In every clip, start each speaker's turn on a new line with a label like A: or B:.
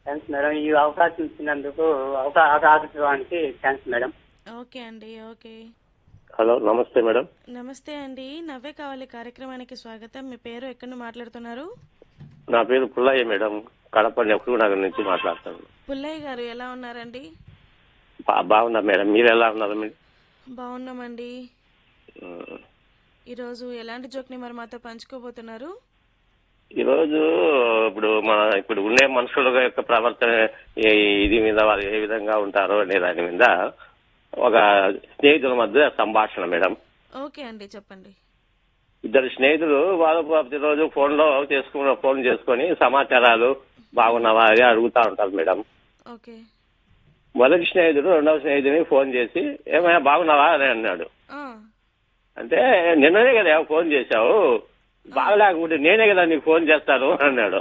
A: Thanks madam ఈ అవకాశం ఇచ్చినందుకు అవకా- అవకాశానికి థ్యాంక్స్ మేడం
B: ఓకే అండి ఓకే
C: హలో నమస్తే మేడం
B: నమస్తే అండి నవ్వే కావాలి కార్యక్రమానికి స్వాగతం మీ పేరు ఎక్కడి నుండి మాట్లాడుతున్నారు
C: నా పేరు పుల్లయ్య మేడం కడప నెహ్రూ నగర్ నుంచి మాట్లాడతాను
B: పుల్లయ్య గారు ఎలా ఉన్నారండి
C: బా- బాగున్నా మేడం మీరు ఎలా ఉన్నారు మీరు
B: బాగున్నామండి
C: ఉమ్.
B: ఈరోజు ఎలాంటి జోక్ని మరి మాతో పంచుకోబోతున్నారు
C: ఈరోజు ఇప్పుడు మన ఇప్పుడు ఉండే మనుషుల యొక్క ప్రవర్తన ఏ- ఇది మీద వారు ఏ విధంగా ఉంటారో అనే దాని మీద ఒక స్నేహితుల మధ్య సంభాషణ మేడం
B: ఓకే అండి చెప్పండి
C: ఇద్దరు స్నేహితులు వాళ్ళు ప్రతిరోజు ఫోన్ లో చేసుకున్న ఫోన్ చేసుకొని సమాచారాలు బాగున్నావా అని అడుగుతా ఉంటారు మేడం
B: ఓకే
C: మొదటి స్నేహితుడు రెండవ స్నేహితుడిని ఫోన్ చేసి ఏమైనా బాగున్నావా అని అన్నాడు
B: ఆ,
C: అంటే నిన్ననే కదా ఫోన్ చేశావు బాగలేకపోతే నేనే కదా నీకు ఫోన్ చేస్తాను అన్నాడు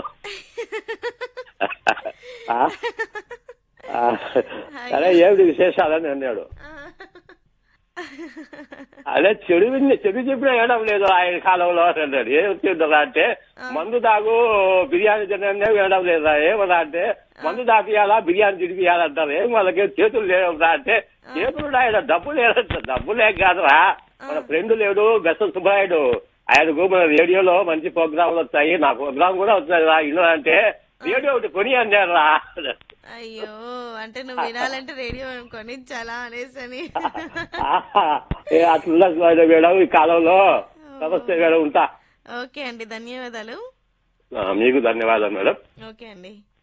C: ఆ? ఆ, అరే ఏమిటి విశేషాలని అన్నాడు
B: ఆ.
C: అదే చెడు విని చెడు చెప్పినా ఏడం లేదు ఆయన కాలంలో అని అన్నాడు ఏం వచ్చిందా అంటే మందు తాగు బిర్యానీ తినే వేయడం లేదా ఏమన్నా అంటే మందు తాపియాలా బిర్యానీ తిడిపియాలంటారు ఏం వాళ్ళకి చేతులు లేవురా అంటే చేతులు ఆయన డబ్బు లేదంట డబ్బు లేక కాదురా మన ఫ్రెండ్ లేడు బెస్త సుబ్రాయుడు ఆయనకు మన రేడియోలో మంచి ప్రోగ్రాంలు వచ్చాయి నా ప్రోగ్రామ్ కూడా వచ్చాయి రా ఇల్లు అంటే రేడియో ఒకటి కొని అన్నారు రా
B: అయ్యో అంటే నువ్వు వినాలంటే రేడియో కొనిచ్చాలా అనేసి అని
C: ఏ అట్లా మేడం ఈ కాలంలో నమస్తే మేడం ఉంటా
B: ఓకే అండి ధన్యవాదాలు
C: ఆ, మీకు ధన్యవాదాలు మేడం
B: ఓకే అండి